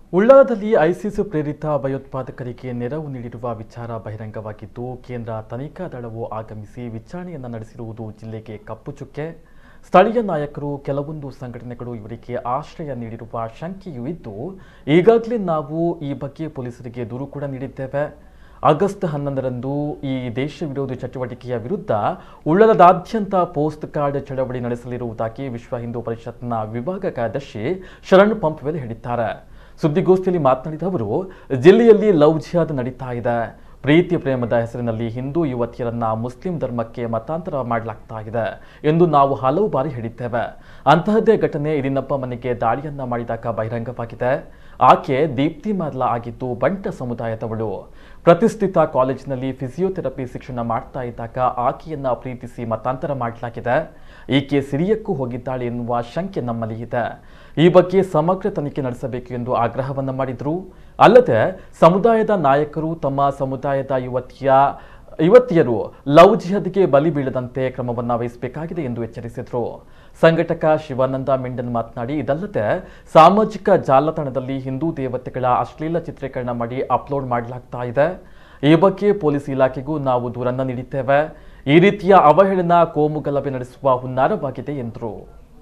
ಉಳ್ಳಾಲದಲ್ಲಿ ISIS ಪ್ರೇರಿತ ಭಯೋತ್ಪಾದಕರಿಗೆ ನೆರವು ನೀಡಿರುವ ವಿಚಾರ ಬಹಿರಂಗವಾಗಿದ್ದು ಕೇಂದ್ರ ತನಿಖಾ ದಳವು ಆಗಮಿಸಿ ವಿಚಾರಣೆಯನ್ನ ನಡೆಸಿರುವುದು ಜಿಲ್ಲೆಗೆ ಕಪ್ಪು ಚುಕ್ಕೆ ಸ್ಥಳೀಯ ನಾಯಕರು ಕೆಲವೊಂದು ಸಂಘಟನೆಗಳು ಇವರಿಗೆ ಆಶ್ರಯ ನೀಡಿರುವ ಶಂಕೆಯೂ ಇದ್ದು ಈಗಾಗಲೇ ನಾವು ಈ ಬಗ್ಗೆ ಪೊಲೀಸರಿಗೆ ದೂರು ಕೂಡ ನೀಡಿದ್ದೇವೆ ಆಗಸ್ಟ್ ಹನ್ನೊಂದರಂದು ಈ ದೇಶ ವಿರೋಧಿ ಚಟುವಟಿಕೆಯ ವಿರುದ್ಧ ಉಳ್ಳಲದಾದ್ಯಂತ ಪೋಸ್ಟ್ ಕಾರ್ಡ್ ಚಳವಳಿ ನಡೆಸಲಿರುವುದಾಗಿ ವಿಶ್ವ ಹಿಂದೂ ಪರಿಷತ್ನ ವಿಭಾಗ ಕಾರ್ಯದರ್ಶಿ ಶರಣ್ ಪಂಪ್ವೆಲ್ ಹೇಳಿದ್ದಾರೆ ಸುದ್ದಿಗೋಷ್ಠಿಯಲ್ಲಿ ಮಾತನಾಡಿದ ಅವರು ಜಿಲ್ಲೆಯಲ್ಲಿ ಲವ್ ಜಿಹಾದ್ ನಡೀತಾ ಇದೆ ಪ್ರೀತಿ ಪ್ರೇಮದ ಹೆಸರಿನಲ್ಲಿ ಹಿಂದೂ ಯುವತಿಯರನ್ನ ಮುಸ್ಲಿಂ ಧರ್ಮಕ್ಕೆ ಮತಾಂತರ ಮಾಡಲಾಗ್ತಾ ಇದೆ ಎಂದು ನಾವು ಹಲವು ಬಾರಿ ಹೇಳಿದ್ದೇವೆ ಅಂತಹದ್ದೇ ಘಟನೆ ಇದಿನಪ್ಪ ಮನೆಗೆ ದಾಳಿಯನ್ನ ಮಾಡಿದಾಗ ಬಹಿರಂಗವಾಗಿದೆ ಆಕೆ ದೀಪ್ತಿ ಮಾರ್ಲಾ ಆಗಿದ್ದು ಬಂಟ ಸಮುದಾಯದವಳು ಪ್ರತಿಷ್ಠಿತ ಕಾಲೇಜಿನಲ್ಲಿ ಫಿಸಿಯೋಥೆರಪಿ ಶಿಕ್ಷಣ ಮಾಡ್ತಾ ಇದ್ದಾಗ ಆಕೆಯನ್ನ ಪ್ರೀತಿಸಿ ಮತಾಂತರ ಮಾಡಲಾಗಿದೆ ಈಕೆ ಸಿರಿಯಕ್ಕೂ ಹೋಗಿದ್ದಾಳೆ ಎನ್ನುವ ಶಂಕೆ ನಮ್ಮಲ್ಲಿ ಇದೆ ಈ ಬಗ್ಗೆ ಸಮಗ್ರ ತನಿಖೆ ನಡೆಸಬೇಕು ಎಂದು ಆಗ್ರಹವನ್ನ ಮಾಡಿದ್ರು ಅಲ್ಲದೆ ಸಮುದಾಯದ ನಾಯಕರು ತಮ್ಮ ಸಮುದಾಯದ ಯುವತಿಯ ಯುವತಿಯರು ಲವ್ ಜಿಹದ್ಗೆ ಬಲಿ ಬೀಳದಂತೆ ಕ್ರಮವನ್ನ ವಹಿಸಬೇಕಾಗಿದೆ ಎಂದು ಎಚ್ಚರಿಸಿದರು ಸಂಘಟಕ ಶಿವಾನಂದ ಮೆಂಡನ್ ಮಾತನಾಡಿ ಇದಲ್ಲದೆ ಸಾಮಾಜಿಕ ಜಾಲತಾಣದಲ್ಲಿ ಹಿಂದೂ ದೇವತೆಗಳ ಅಶ್ಲೀಲ ಚಿತ್ರೀಕರಣ ಮಾಡಿ ಅಪ್ಲೋಡ್ ಮಾಡಲಾಗ್ತಾ ಇದೆ ಈ ಬಗ್ಗೆ ಪೊಲೀಸ್ ಇಲಾಖೆಗೂ ನಾವು ದೂರನ್ನ ನೀಡಿದ್ದೇವೆ ಈ ರೀತಿಯ ಅವಹೇಳನ ಕೋಮು ಗಲಭೆ ನಡೆಸುವ ಹುನ್ನಾರವಾಗಿದೆ ಎಂದರು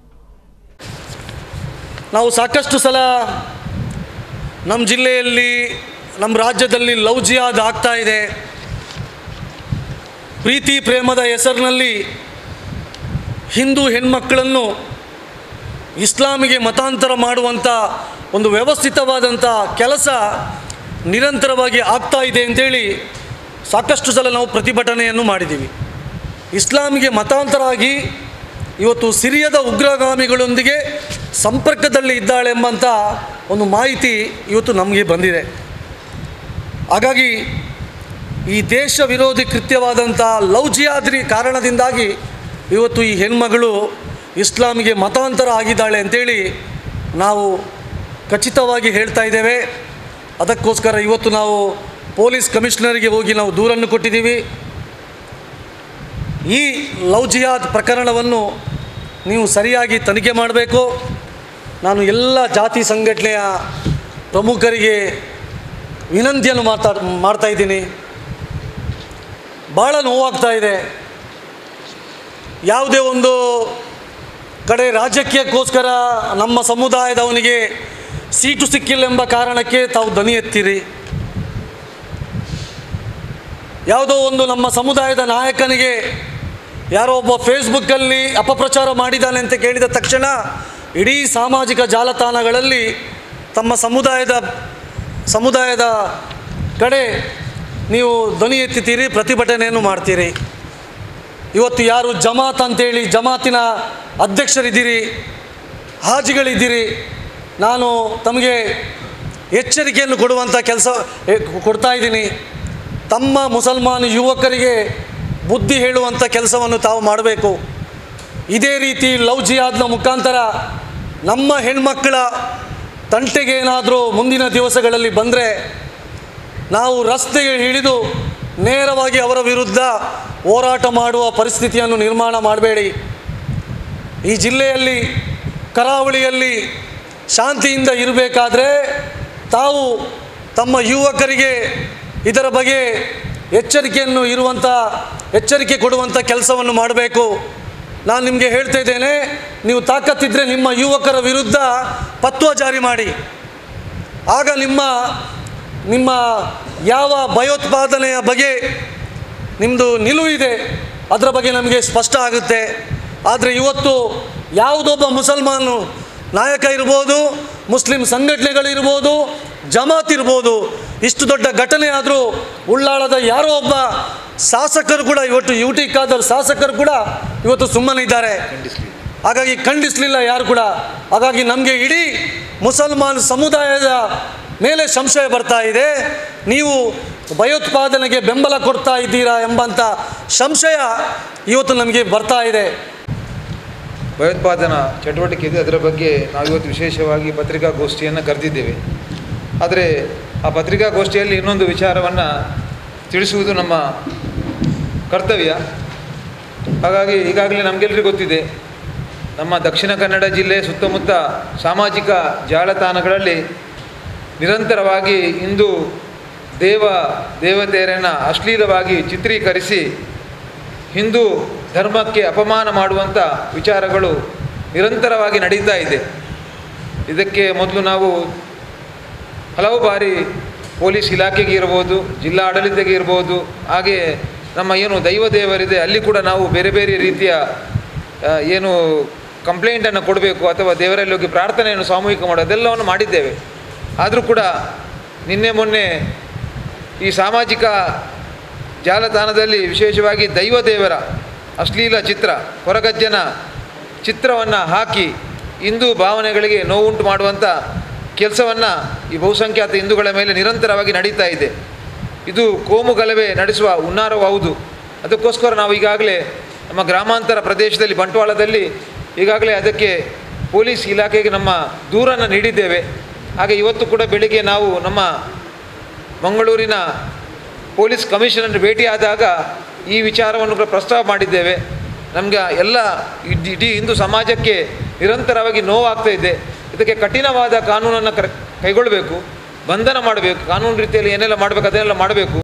ನಾವು ಸಾಕಷ್ಟು ಸಲ ನಮ್ಮ ಜಿಲ್ಲೆಯಲ್ಲಿ ನಮ್ಮ ರಾಜ್ಯದಲ್ಲಿ ಲವ್ ಜಿಹಾದ್ ಆಗ್ತಾ ಇದೆ ಪ್ರೀತಿ ಪ್ರೇಮದ ಹೆಸರಿನಲ್ಲಿ ಹಿಂದೂ ಹೆಣ್ಮಕ್ಕಳನ್ನು ಇಸ್ಲಾಮಿಗೆ ಮತಾಂತರ ಮಾಡುವಂಥ ಒಂದು ವ್ಯವಸ್ಥಿತವಾದಂಥ ಕೆಲಸ ನಿರಂತರವಾಗಿ ಆಗ್ತಾ ಇದೆ ಅಂತೇಳಿ ಸಾಕಷ್ಟು ಸಲ ನಾವು ಪ್ರತಿಭಟನೆಯನ್ನು ಮಾಡಿದ್ದೀವಿ ಇಸ್ಲಾಮಿಗೆ ಮತಾಂತರ ಆಗಿ ಇವತ್ತು ಸಿರಿಯದ ಉಗ್ರಗಾಮಿಗಳೊಂದಿಗೆ ಸಂಪರ್ಕದಲ್ಲಿ ಇದ್ದಾಳೆ ಎಂಬಂಥ ಒಂದು ಮಾಹಿತಿ ಇವತ್ತು ನಮಗೆ ಬಂದಿದೆ ಹಾಗಾಗಿ ಈ ದೇಶ ವಿರೋಧಿ ಕೃತ್ಯವಾದಂಥ ಲವ್ ಜಿಯಾದ್ರಿ ಕಾರಣದಿಂದಾಗಿ ಇವತ್ತು ಈ ಹೆಣ್ಮಗಳು ಇಸ್ಲಾಮಿಗೆ ಮತಾಂತರ ಆಗಿದ್ದಾಳೆ ಅಂತೇಳಿ ನಾವು ಖಚಿತವಾಗಿ ಹೇಳ್ತಾ ಇದ್ದೇವೆ ಅದಕ್ಕೋಸ್ಕರ ಇವತ್ತು ನಾವು ಪೊಲೀಸ್ ಕಮಿಷನರಿಗೆ ಹೋಗಿ ನಾವು ದೂರನ್ನು ಕೊಟ್ಟಿದ್ದೀವಿ ಈ ಲವ್ ಜಿಹಾದ್ ಪ್ರಕರಣವನ್ನು ನೀವು ಸರಿಯಾಗಿ ತನಿಖೆ ಮಾಡಬೇಕು ನಾನು ಎಲ್ಲ ಜಾತಿ ಸಂಘಟನೆಯ ಪ್ರಮುಖರಿಗೆ ವಿನಂತಿಯನ್ನು ಮಾತಾಡ್ ಮಾಡ್ತಾ ಇದ್ದೀನಿ ಭಾಳ ನೋವಾಗ್ತಾ ಇದೆ ಯಾವುದೇ ಒಂದು ಕಡೆ ರಾಜಕೀಯಕ್ಕೋಸ್ಕರ ನಮ್ಮ ಸಮುದಾಯದವನಿಗೆ ಸೀಟು ಸಿಕ್ಕಿಲ್ಲ ಎಂಬ ಕಾರಣಕ್ಕೆ ತಾವು ದನಿ ಎತ್ತೀರಿ ಯಾವುದೋ ಒಂದು ನಮ್ಮ ಸಮುದಾಯದ ನಾಯಕನಿಗೆ ಯಾರೋ ಒಬ್ಬ ಫೇಸ್ಬುಕ್ಕಲ್ಲಿ ಅಪಪ್ರಚಾರ ಮಾಡಿದ್ದಾನೆ ಅಂತ ಕೇಳಿದ ತಕ್ಷಣ ಇಡೀ ಸಾಮಾಜಿಕ ಜಾಲತಾಣಗಳಲ್ಲಿ ತಮ್ಮ ಸಮುದಾಯದ ಸಮುದಾಯದ ಕಡೆ ನೀವು ಧ್ವನಿ ಎತ್ತಿತೀರಿ ಪ್ರತಿಭಟನೆಯನ್ನು ಮಾಡ್ತೀರಿ ಇವತ್ತು ಯಾರು ಜಮಾತ್ ಅಂತೇಳಿ ಜಮಾತಿನ ಅಧ್ಯಕ್ಷರಿದ್ದೀರಿ ಹಾಜಿಗಳಿದ್ದೀರಿ ನಾನು ತಮಗೆ ಎಚ್ಚರಿಕೆಯನ್ನು ಕೊಡುವಂಥ ಕೆಲಸ ಕೊಡ್ತಾ ಇದ್ದೀನಿ ತಮ್ಮ ಮುಸಲ್ಮಾನ್ ಯುವಕರಿಗೆ ಬುದ್ಧಿ ಹೇಳುವಂಥ ಕೆಲಸವನ್ನು ತಾವು ಮಾಡಬೇಕು ಇದೇ ರೀತಿ ಲವ್ ಜಿಹಾದ್ನ ಮುಖಾಂತರ ನಮ್ಮ ಹೆಣ್ಮಕ್ಕಳ ತಂಟೆಗೆ ಏನಾದರೂ ಮುಂದಿನ ದಿವಸಗಳಲ್ಲಿ ಬಂದರೆ ನಾವು ರಸ್ತೆಗೆ ಇಳಿದು ನೇರವಾಗಿ ಅವರ ವಿರುದ್ಧ ಹೋರಾಟ ಮಾಡುವ ಪರಿಸ್ಥಿತಿಯನ್ನು ನಿರ್ಮಾಣ ಮಾಡಬೇಡಿ ಈ ಜಿಲ್ಲೆಯಲ್ಲಿ ಕರಾವಳಿಯಲ್ಲಿ ಶಾಂತಿಯಿಂದ ಇರಬೇಕಾದ್ರೆ ತಾವು ತಮ್ಮ ಯುವಕರಿಗೆ ಇದರ ಬಗ್ಗೆ ಎಚ್ಚರಿಕೆಯನ್ನು ಇರುವಂಥ ಎಚ್ಚರಿಕೆ ಕೊಡುವಂಥ ಕೆಲಸವನ್ನು ಮಾಡಬೇಕು ನಾನು ನಿಮಗೆ ಹೇಳ್ತಾ ಇದ್ದೇನೆ ನೀವು ತಾಕತ್ತಿದ್ದರೆ ನಿಮ್ಮ ಯುವಕರ ವಿರುದ್ಧ ಪತ್ವ ಜಾರಿ ಮಾಡಿ ಆಗ ನಿಮ್ಮ ನಿಮ್ಮ ಯಾವ ಭಯೋತ್ಪಾದನೆಯ ಬಗ್ಗೆ ನಿಮ್ಮದು ನಿಲುವು ಇದೆ ಅದರ ಬಗ್ಗೆ ನಮಗೆ ಸ್ಪಷ್ಟ ಆಗುತ್ತೆ ಆದರೆ ಇವತ್ತು ಯಾವುದೊಬ್ಬ ಮುಸಲ್ಮಾನು ನಾಯಕ ಇರ್ಬೋದು ಮುಸ್ಲಿಂ ಸಂಘಟನೆಗಳಿರ್ಬೋದು ಜಮಾತ್ ಇರ್ಬೋದು ಇಷ್ಟು ದೊಡ್ಡ ಘಟನೆ ಆದರೂ ಉಳ್ಳಾಳದ ಯಾರೋ ಒಬ್ಬ ಶಾಸಕರು ಕೂಡ ಇವತ್ತು ಯು ಟಿ ಖಾದರ್ ಶಾಸಕರು ಕೂಡ ಇವತ್ತು ಸುಮ್ಮನೆ ಇದ್ದಾರೆ ಹಾಗಾಗಿ ಖಂಡಿಸಲಿಲ್ಲ ಯಾರು ಕೂಡ ಹಾಗಾಗಿ ನಮಗೆ ಇಡೀ ಮುಸಲ್ಮಾನ್ ಸಮುದಾಯದ ಮೇಲೆ ಸಂಶಯ ಬರ್ತಾ ಇದೆ ನೀವು ಭಯೋತ್ಪಾದನೆಗೆ ಬೆಂಬಲ ಕೊಡ್ತಾ ಇದ್ದೀರಾ ಎಂಬಂಥ ಸಂಶಯ ಇವತ್ತು ನಮಗೆ ಬರ್ತಾ ಇದೆ ಭಯೋತ್ಪಾದನಾ ಚಟುವಟಿಕೆ ಇದೆ ಅದರ ಬಗ್ಗೆ ನಾವು ಇವತ್ತು ವಿಶೇಷವಾಗಿ ಪತ್ರಿಕಾಗೋಷ್ಠಿಯನ್ನು ಕರೆದಿದ್ದೇವೆ ಆದರೆ ಆ ಪತ್ರಿಕಾಗೋಷ್ಠಿಯಲ್ಲಿ ಇನ್ನೊಂದು ವಿಚಾರವನ್ನು ತಿಳಿಸುವುದು ನಮ್ಮ ಕರ್ತವ್ಯ ಹಾಗಾಗಿ ಈಗಾಗಲೇ ನಮಗೆಲ್ಲರಿಗೂ ಗೊತ್ತಿದೆ ನಮ್ಮ ದಕ್ಷಿಣ ಕನ್ನಡ ಜಿಲ್ಲೆ ಸುತ್ತಮುತ್ತ ಸಾಮಾಜಿಕ ಜಾಲತಾಣಗಳಲ್ಲಿ ನಿರಂತರವಾಗಿ ಇಂದು ದೇವ ದೇವತೆಯರನ್ನು ಅಶ್ಲೀಲವಾಗಿ ಚಿತ್ರೀಕರಿಸಿ ಹಿಂದೂ ಧರ್ಮಕ್ಕೆ ಅಪಮಾನ ಮಾಡುವಂಥ ವಿಚಾರಗಳು ನಿರಂತರವಾಗಿ ನಡೀತಾ ಇದೆ ಇದಕ್ಕೆ ಮೊದಲು ನಾವು ಹಲವು ಬಾರಿ ಪೊಲೀಸ್ ಇಲಾಖೆಗೆ ಇರ್ಬೋದು ಜಿಲ್ಲಾ ಆಡಳಿತಕ್ಕೆ ಇರ್ಬೋದು ಹಾಗೆ ನಮ್ಮ ಏನು ದೈವ ದೇವರಿದೆ ಅಲ್ಲಿ ಕೂಡ ನಾವು ಬೇರೆ ಬೇರೆ ರೀತಿಯ ಆ, ಏನು ಕಂಪ್ಲೇಂಟನ್ನು ಕೊಡಬೇಕು ಅಥವಾ ದೇವರಲ್ಲಿ ಹೋಗಿ ಪ್ರಾರ್ಥನೆಯನ್ನು ಸಾಮೂಹಿಕ ಮಾಡೋದು ಅದೆಲ್ಲವನ್ನು ಮಾಡಿದ್ದೇವೆ ಆದರೂ ಕೂಡ ನಿನ್ನೆ ಮೊನ್ನೆ ಈ ಸಾಮಾಜಿಕ ಜಾಲತಾಣದಲ್ಲಿ ವಿಶೇಷವಾಗಿ ದೈವ ದೇವರ ಅಶ್ಲೀಲ ಚಿತ್ರ ಕೊರಗಜ್ಜನ ಚಿತ್ರವನ್ನು ಹಾಕಿ ಹಿಂದೂ ಭಾವನೆಗಳಿಗೆ ನೋವುಂಟು ಮಾಡುವಂಥ ಕೆಲಸವನ್ನು ಈ ಬಹುಸಂಖ್ಯಾತ ಹಿಂದೂಗಳ ಮೇಲೆ ನಿರಂತರವಾಗಿ ನಡೀತಾ ಇದೆ ಇದು ಕೋಮು ಗಲಭೆ ನಡೆಸುವ ಹುನ್ನಾರವೂ ಹೌದು ಅದಕ್ಕೋಸ್ಕರ ನಾವು ಈಗಾಗಲೇ ನಮ್ಮ ಗ್ರಾಮಾಂತರ ಪ್ರದೇಶದಲ್ಲಿ ಬಂಟ್ವಾಳದಲ್ಲಿ ಈಗಾಗಲೇ ಅದಕ್ಕೆ ಪೊಲೀಸ್ ಇಲಾಖೆಗೆ ನಮ್ಮ ದೂರನ್ನು ನೀಡಿದ್ದೇವೆ ಹಾಗೆ ಇವತ್ತು ಕೂಡ ಬೆಳಿಗ್ಗೆ ನಾವು ನಮ್ಮ ಮಂಗಳೂರಿನ ಪೊಲೀಸ್ ಕಮಿಷನರ್ ಭೇಟಿಯಾದಾಗ ಈ ವಿಚಾರವನ್ನು ಕೂಡ ಪ್ರಸ್ತಾವ ಮಾಡಿದ್ದೇವೆ ನಮಗೆ ಎಲ್ಲ ಇಡೀ ಇಡೀ ಹಿಂದೂ ಸಮಾಜಕ್ಕೆ ನಿರಂತರವಾಗಿ ನೋವಾಗ್ತಾ ಇದೆ ಇದಕ್ಕೆ ಕಠಿಣವಾದ ಕಾನೂನನ್ನು ಕರ್ ಕೈಗೊಳ್ಳಬೇಕು ಬಂಧನ ಮಾಡಬೇಕು ಕಾನೂನು ರೀತಿಯಲ್ಲಿ ಏನೆಲ್ಲ ಮಾಡಬೇಕು ಅದನ್ನೆಲ್ಲ ಮಾಡಬೇಕು